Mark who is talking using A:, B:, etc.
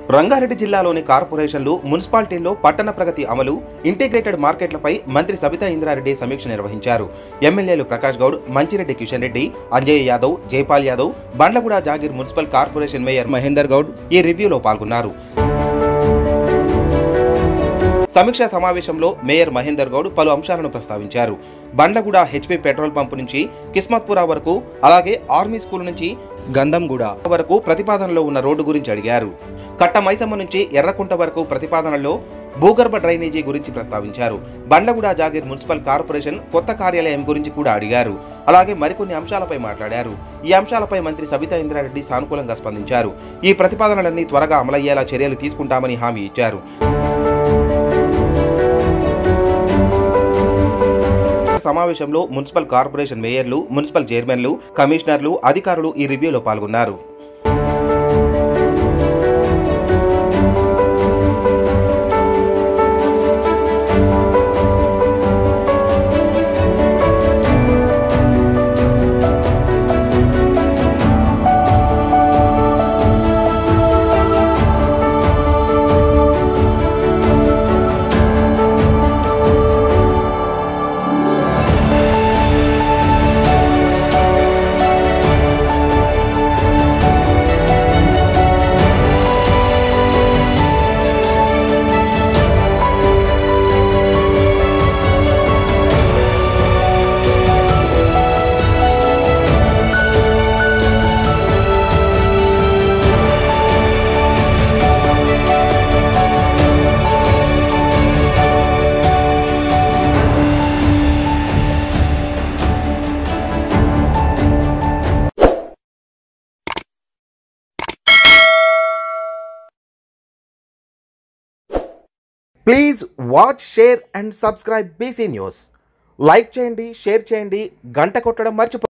A: రంగారెడ్డి జిల్లాలోని కార్పొరేషన్లు మున్సిపాలిటీల్లో పట్టణ ప్రగతి అమలు ఇంటిగ్రేటెడ్ మార్కెట్లపై మంత్రి సబితా ఇంద్రారెడ్డి సమీక్ష నిర్వహించారు ఎమ్మెల్యేలు Prakash Goud Manchireddy Kishan Reddy Anjay Yadav Jaipal Yadav Bandlaguda Jagir municipal corporation mayor Mahender Goud ఈ రివ్యూలో పాల్గొన్నారు సమీక్షా సమావేశంలో మేయర్ మహేందర్ గౌడ్ పలు అంశాలను ప్రస్తావించారు బండ్లగూడ హెచ్పి పెట్రోల్ పంపు నుంచి కిస్మత్పురా వరకు అలాగే ఆర్మీ స్కూల్ నుంచి గంధంగూడ వరకు ప్రతిపాదనలో ఉన్న రోడ్డు గురించి అడిగారు కట్ట మైసమ్మ నుంచి ఎర్రకుంట వరకు ప్రతిపాదనలో భూగర్భ డ్రైనేజీ గురించి ప్రస్తావించారు బండ్లగూడ జాగీర్ మున్సిపల్ కార్పొరేషన్ కొత్త కార్యాలయం గురించి కూడా అడిగారు అలాగే మరికొన్ని అంశాలపై మాట్లాడారు ఈ అంశాలపై మంత్రి సబితా ఇంద్రారెడ్డి సానుకూలంగా స్పందించారు ఈ ప్రతిపాదనలన్నీ త్వరగా అమలయ్యేలా చర్యలు తీసుకుంటామని హామీ ఇచ్చారు సమావేశంలో మున్సిపల్ కార్పొరేషన్ మేయర్లు మున్సిపల్ చైర్మన్లు కమిషనర్లు అధికారులు ఈ రివ్యూలో పాల్గొన్నారు please watch share and subscribe BC news like చేయండి షేర్ చేయండి గంట కొట్టడం మర్చిపో